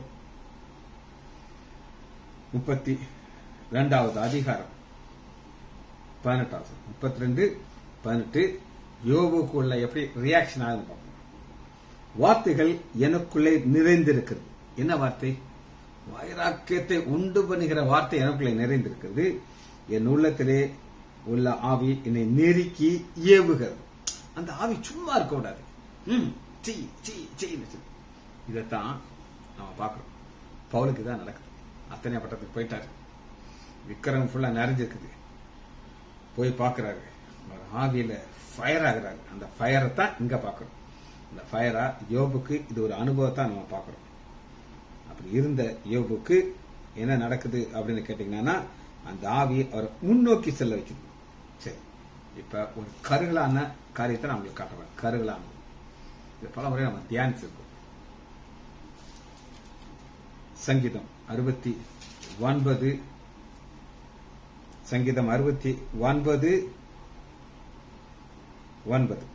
முப்பத்தி ரெண்டாவது அதிகாரம் பதினெட்டாவது முப்பத்தி ரெண்டு பதினெட்டு யோபுக்கு உள்ள எப்படி ரியாக்ஷன் ஆகுது பார்ப்போம் வார்த்தைகள் எனக்குள்ளே நிறைந்திருக்கிறது என்ன வார்த்தை வைராக்கியத்தை உண்டு பண்ணுகிற வார்த்தை எனக்குள்ளே நிறைந்திருக்கிறது என் உள்ளத்திலே உள்ள ஆவி என்னை நெருக்கி ஏவுகிறது அந்த ஆவி சும்மா இருக்க கூடாது ம், சீ, சீ, சீன்னு சொல்லி. இதைத்தான் நம்ம பார்க்கிறோம் பவுலுக்கு தான் நடக்குது அத்தனை பட்டத்துக்கு போயிட்டாரு விக்ரம் ஃபுல்லா நிறைஞ்சிருக்குது போய் பார்க்கறாரு அவர் ஆவியில ஃபயர் ஆகுறாரு அந்த ஃபயரை தான் இங்க பார்க்கிறோம் இந்த ஃபயரா யோபுக்கு இது ஒரு அனுபவத்தை நம்ம பார்க்கிறோம் அப்படி இருந்த யோபுக்கு என்ன நடக்குது அப்படின்னு கேட்டீங்கன்னா அந்த ஆவி அவரை முன்னோக்கி செல்ல வைக்குது சரி இப்ப ஒரு கருகலான காரியத்தை நான் உங்களுக்கு காட்டுறேன் கருகலான இது பல முறை நம்ம தியானிச்சிருக்கோம் சங்கீதம் அறுபத்தி ஒன்பது சங்கீதம் அறுபத்தி ஒன்பது ஒன்பது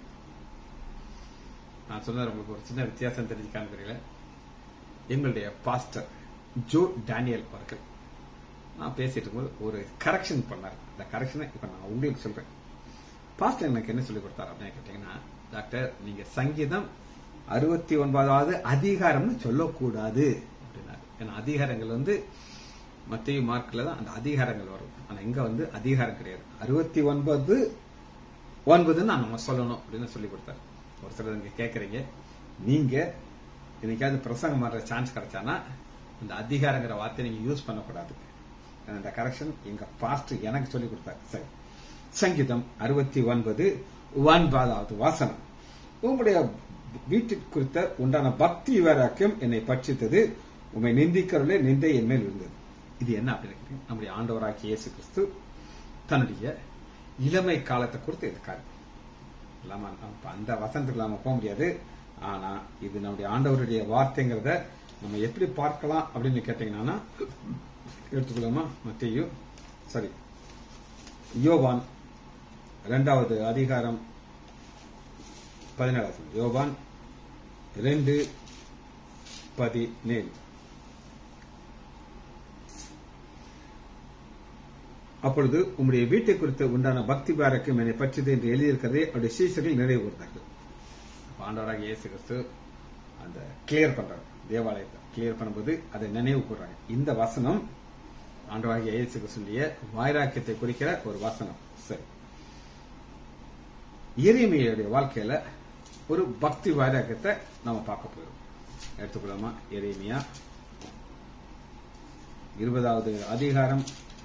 நான் சொன்னது உங்களுக்கு ஒரு சின்ன வித்தியாசம் தெரிஞ்சுக்கான்னு தெரியல எங்களுடைய பாஸ்டர் ஜோ டேனியல் அவர்கள் நான் பேசிட்டு இருக்கும்போது ஒரு கரெக்ஷன் பண்ணார் அந்த கரெக்ஷனை இப்ப நான் உங்களுக்கு சொல்றேன் பாஸ்டர் எனக்கு என்ன சொல்லி கொடுத்தார் அப்படின்னு கேட்டீங்கன்னா டாக்டர் நீங்க சங்கீதம் அறுபத்தி ஒன்பதாவது அதிகாரம்னு சொல்லக்கூடாது அப்படின்னாரு ஏன்னா அதிகாரங்கள் வந்து மத்திய மார்க்ல தான் அந்த அதிகாரங்கள் வரும் ஆனா இங்க வந்து அதிகாரம் கிடையாது அறுபத்தி ஒன்பது ஒன்பதுன்னு நான் நம்ம சொல்லணும் அப்படின்னு சொல்லி கொடுத்தாரு ஒரு சிலர் இங்க கேக்குறீங்க நீங்க என்னைக்காவது பிரசங்கம் பண்ற சான்ஸ் கிடைச்சானா இந்த அதிகாரங்கிற வார்த்தையை நீங்க யூஸ் பண்ணக்கூடாது அந்த கரெக்ஷன் எங்க பாஸ்ட் எனக்கு சொல்லி கொடுத்தாரு சரி சங்கீதம் அறுபத்தி ஒன்பது ஒன்பதாவது வாசனம் உங்களுடைய வீட்டிற்கு குறித்த உண்டான பக்தி வைராக்கியம் என்னை பட்சித்தது உண்மை நிந்திக்கிறவர்களே நிந்தை என் மேல் இருந்தது இது என்ன அப்படின்னு கேட்டீங்க? நம்முடைய ஆண்டவராகிய இயேசு கிறிஸ்து தன்னுடைய இளமை காலத்தை குறித்து இருக்காரு இல்லாம நம்ம அந்த வசனத்துக்கு நாம போக முடியாது ஆனா இது நம்முடைய ஆண்டவருடைய வார்த்தைங்கிறத நம்ம எப்படி பார்க்கலாம் அப்படின்னு கேட்டீங்கன்னா எடுத்துக்கலாமா மத்தியு சரி யோவான் இரண்டாவது அதிகாரம் பதினேழாவது யோவான் ரெண்டு பதினேழு அப்பொழுது உம்முடைய வீட்டை குறித்து உண்டான பக்தி பாரக்கம் என்னை பற்றியது என்று எழுதியிருக்கிறதே அவருடைய சீசர்கள் நிறைவு கூர்ந்தார்கள் அப்ப ஆண்டவராக இயேசு கிறிஸ்து அந்த கிளியர் பண்றாரு தேவாலயத்தை கிளியர் பண்ணும்போது அதை நினைவு கூறாங்க இந்த வசனம் ஆண்டவாகிய இயேசு கிறிஸ்துடைய வைராக்கியத்தை குறிக்கிற ஒரு வசனம் சரி எளிமையுடைய வாழ்க்கையில ஒரு பக்தி வைராக்கியத்தை நம்ம பார்க்க போறோம் எடுத்துக்கலாமா எளிமையா இருபதாவது அதிகாரம்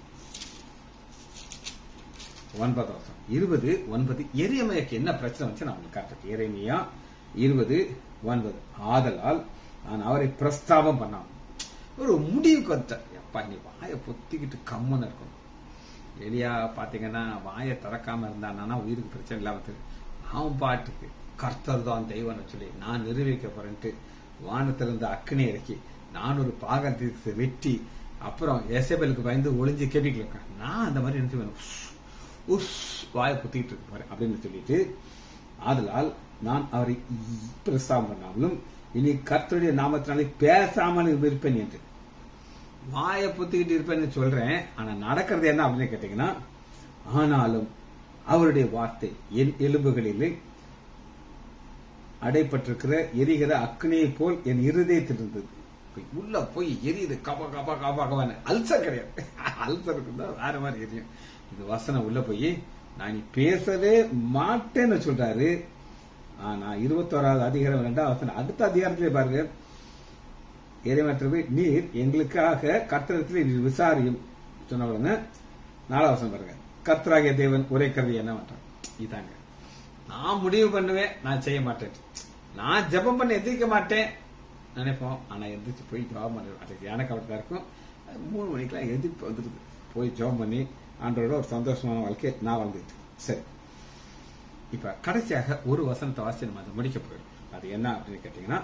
ஒன்பதாவது இருபது ஒன்பது எரியமையக்கு என்ன பிரச்சனை வச்சு நான் உங்களுக்கு காட்டுறேன் எரேமியா இருபது ஒன்பது ஆதலால் நான் அவரை பிரஸ்தாபம் பண்ணாம ஒரு முடிவுக்கு வந்த அப்பா நீ வாயை பொத்திக்கிட்டு கம்முன்னு இருக்கணும் எலியா பாத்தீங்கன்னா வாயை திறக்காம இருந்தானா உயிருக்கு பிரச்சனை இல்லாம தெரியும் அவன் பாட்டுக்கு கர்த்தர் தான் தெய்வம்னு சொல்லி நான் நிரூபிக்க போறேன்ட்டு வானத்திலிருந்து அக்னி இறக்கி நான் ஒரு பாகத்தை வெட்டி அப்புறம் எசபலுக்கு பயந்து ஒளிஞ்சு கேட்டுக்கிட்டு இருக்கேன் நான் அந்த மாதிரி நினைச்சு வேணும் உஸ் வாயை குத்திக்கிட்டு இருக்க போறேன் அப்படின்னு சொல்லிட்டு ஆதலால் நான் அவரை பிரஸ்தாபம் பண்ணாமலும் இனி கர்த்தருடைய நாமத்தினாலே பேசாமல் இருப்பேன் என்று வாயை புத்திக்கிட்டு இருப்பேன்னு சொல்றேன் ஆனா நடக்கிறது என்ன அப்படின்னு கேட்டீங்கன்னா ஆனாலும் அவருடைய வார்த்தை என் எலும்புகளிலே அடைப்பட்டிருக்கிற எரிகிற அக்னியை போல் என் இருதயத்தில் இருந்தது உள்ள போய் எரியுது கபா கபா கபா கபான்னு அல்சர் கிடையாது அல்சருக்கு தான் வேற மாதிரி எரியும் இந்த வசனம் உள்ள போய் நான் நீ பேசவே மாட்டேன்னு சொல்றாரு ஆனா இருபத்தோராவது அதிகாரம் ரெண்டாவது வசனம் அடுத்த அதிகாரத்திலே பாருங்க இறைமற்றது நீர் எங்களுக்காக கர்த்தரத்தில் நீர் விசாரியும் சொன்ன உடனே நாலாவது வசனம் பாருங்க கர்த்தராகிய தேவன் உரைக்கிறது என்ன மாட்டான் இதாங்க நான் முடிவு பண்ணுவேன் நான் செய்ய மாட்டேன் நான் ஜெபம் பண்ண எந்திரிக்க மாட்டேன் நினைப்போம் ஆனா எந்திரிச்சு போய் ஜெபம் பண்ண மாட்டேன் எனக்கு அப்படிதான் இருக்கும் மூணு மணிக்கெல்லாம் எதிர்ப்பு வந்துருது போய் ஜெபம் பண்ணி ஆண்டோட ஒரு சந்தோஷமான வாழ்க்கை நான் வாழ்ந்துட்டு சரி இப்ப கடைசியாக ஒரு வசனத்தை வாசி நம்ம அதை முடிக்க போயிடும் அது என்ன அப்படின்னு கேட்டீங்கன்னா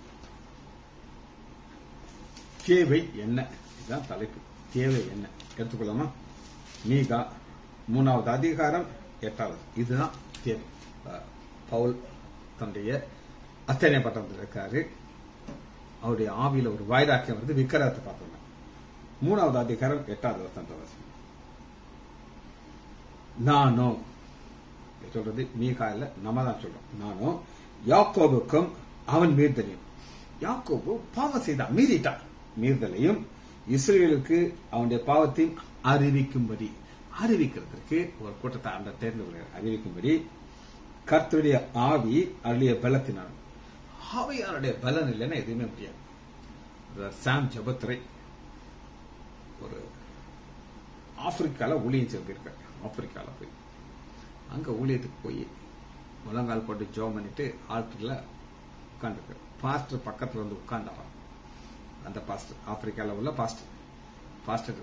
தேவை என்ன இதுதான் தலைப்பு தேவை என்ன எடுத்துக்கொள்ளாமா மீகா மூணாவது அதிகாரம் எட்டாவது இதுதான் தேவை பவுல் தன்னுடைய அத்தனை பட்டத்தில் இருக்காரு அவருடைய ஆவியில ஒரு வாய்தாக்கியம் வந்து விக்கிரகத்தை பார்த்தோம் மூணாவது அதிகாரம் எட்டாவது வசந்த வசனம் நானும் சொல்றது மீகாயில நம்ம தான் சொல்றோம் நானும் யாக்கோபுக்கும் அவன் மீர்தலையும் யாக்கோபு பாவம் செய்தான் மீறிட்டான் மீறுதலையும் இஸ்ரேலுக்கு அவனுடைய பாவத்தையும் அறிவிக்கும்படி அறிவிக்கிறதுக்கு ஒரு கூட்டத்தை அந்த தேர்ந்து அறிவிக்கும்படி கர்த்தருடைய ஆவி அருளிய பலத்தினால் ஆவியாருடைய பலன் இல்லைன்னா எதுவுமே முடியாது சாம் ஜபத்ரை ஒரு ஆப்பிரிக்கால ஊழியம் செஞ்சிருக்காரு ஆப்பிரிக்கால போய் அங்க ஊழியத்துக்கு போய் முழங்கால் போட்டு ஜோம் பண்ணிட்டு ஆல்டர்ல உட்காந்துருக்கு பாஸ்டர் பக்கத்துல வந்து உட்கார்ந்தாராம் அந்த பாஸ்டர் ஆப்பிரிக்கால உள்ள பாஸ்டர் பாஸ்டர்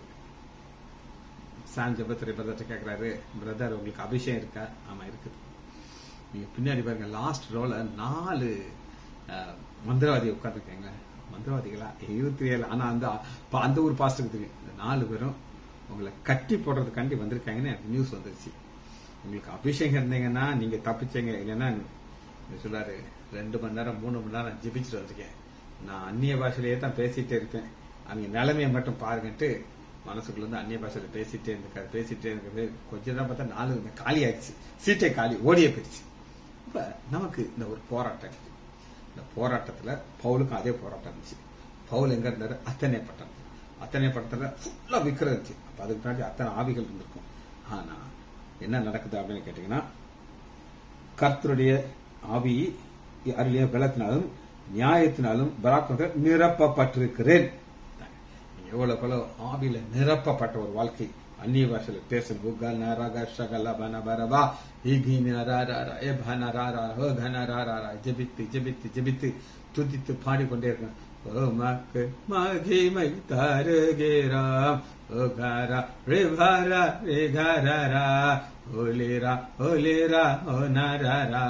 சாம் ஜபத்திரை பிரதர்ட்ட கேட்கிறாரு பிரதர் உங்களுக்கு அபிஷேகம் இருக்கா ஆமா இருக்குது நீங்க பின்னாடி பாருங்க லாஸ்ட் ரோல நாலு மந்திரவாதி உட்காந்துருக்கீங்க மந்திரவாதிகளா இருபத்தி ஏழு ஆனா அந்த அந்த ஒரு பாஸ்டருக்கு தெரியும் இந்த நாலு பேரும் உங்களை கட்டி போடுறதுக்காண்டி வந்திருக்காங்கன்னு எனக்கு நியூஸ் வந்துருச்சு உங்களுக்கு அபிஷேகம் இருந்தீங்கன்னா நீங்க தப்பிச்சீங்க இல்லைன்னா சொல்லாரு ரெண்டு மணி நேரம் மூணு மணி நேரம் ஜிபிச்சுட்டு வந்திருக்கேன் நான் அந்நிய பாஷையிலேயே தான் பேசிட்டே இருப்பேன் அவங்க நிலைமையை மட்டும் பாருங்கன்ட்டு மனசுக்குள்ள இருந்து அந்நிய பாஷையில பேசிட்டே இருந்திருக்காரு பேசிட்டே இருக்கிறது கொஞ்ச நேரம் பார்த்தா நாலு காலி ஆயிடுச்சு சீட்டே காலி ஓடியே போயிடுச்சு இப்ப நமக்கு இந்த ஒரு போராட்டம் இந்த போராட்டத்துல பவுலுக்கும் அதே போராட்டம் இருந்துச்சு பவுல் எங்க இருந்தாரு அத்தனை பட்டம் அத்தனை பட்டத்துல ஃபுல்லா விக்கிரம் இருந்துச்சு அப்ப அதுக்கு முன்னாடி அத்தனை ஆவிகள் இருந்திருக்கும் ஆனா என்ன நடக்குது அப்படின்னு கேட்டீங்கன்னா கர்த்தருடைய ஆவி அருளிய பலத்தினாலும் நியாயத்தினாலும் பராக்கிரமத்தில் நிரப்பப்பட்டிருக்கிறேன் எவ்வளவு எவ்வளவு ஆவியில நிரப்பப்பட்ட ஒரு வாழ்க்கை அந்நிய பாஷையில பேசணும் உகல் நரக ஷகல பன பரவா இகி நராரா ஏ பனராரா ஹோ கனராரா ஜெபித்து ஜெபித்து ஜெபித்து துதித்து பாடிக்கொண்டே இருக்கணும் உமக்கு மகிமை தருகிறாம் ஓகாரா ரிவாரா ரிகரரா ஒலிரா ஒலிரா ஓ நரரா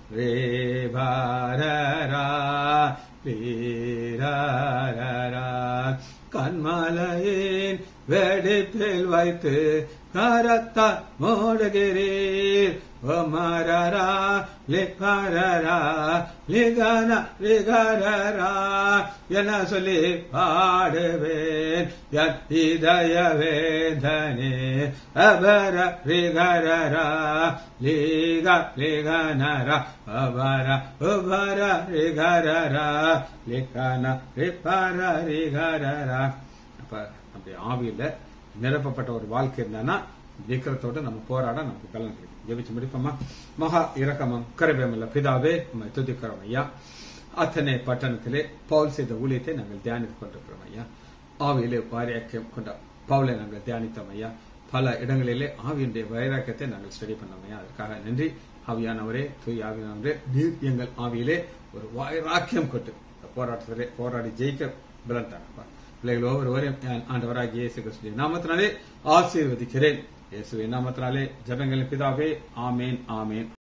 ரேபாரரா ரீரரா கண்மலையின் வெடிப்பில் வைத்து கரத்தா மூடுகிறீர் ஒமரரா லிகரரா லிகன லிகரரா என சொல்லி பாடுவேன் என் இதய வேதனே அபர ரிகரரா லிக லிகனரா அபர உபர ரிகரரா லிகன ரிபர ரிகரரா அப்ப அப்படி ஆவியில நிரப்பப்பட்ட ஒரு வாழ்க்கை இருந்தானா விக்கிரத்தோட நம்ம போராட நமக்கு பலன் கிடைக்கும் ஜெபிச்சு முடிப்போமா மகா இரக்கமம் கரபேமல்ல பிதாவே உண்மை துதிக்கிறோம் ஐயா அத்தனை பட்டணத்திலே பவுல் செய்த ஊழியத்தை நாங்கள் தியானித்துக் கொண்டிருக்கிறோம் ஐயா ஆவியிலே வைராக்கியம் கொண்ட பவுலை நாங்கள் தியானித்தோம் ஐயா பல இடங்களிலே ஆவியுடைய வைராக்கியத்தை நாங்கள் ஸ்டடி பண்ணோம் ஐயா அதற்காக நன்றி ஆவியானவரே தூய் ஆவியானவரே நீர் எங்கள் ஆவியிலே ஒரு வைராக்கியம் கொண்டு இந்த போராட்டத்திலே போராடி ஜெயிக்க பலன் தாங்கப்பா பிள்ளைகள் ஒவ்வொருவரையும் நான் ஆண்டவராகிய இயேசு கிறிஸ்துவின் நாமத்தினாலே ஆசீர்வதிக்கிறேன் இயேசுவின் நாமத்தினாலே ஜெபங்களின் பிதாவே ஆமேன் ஆமேன்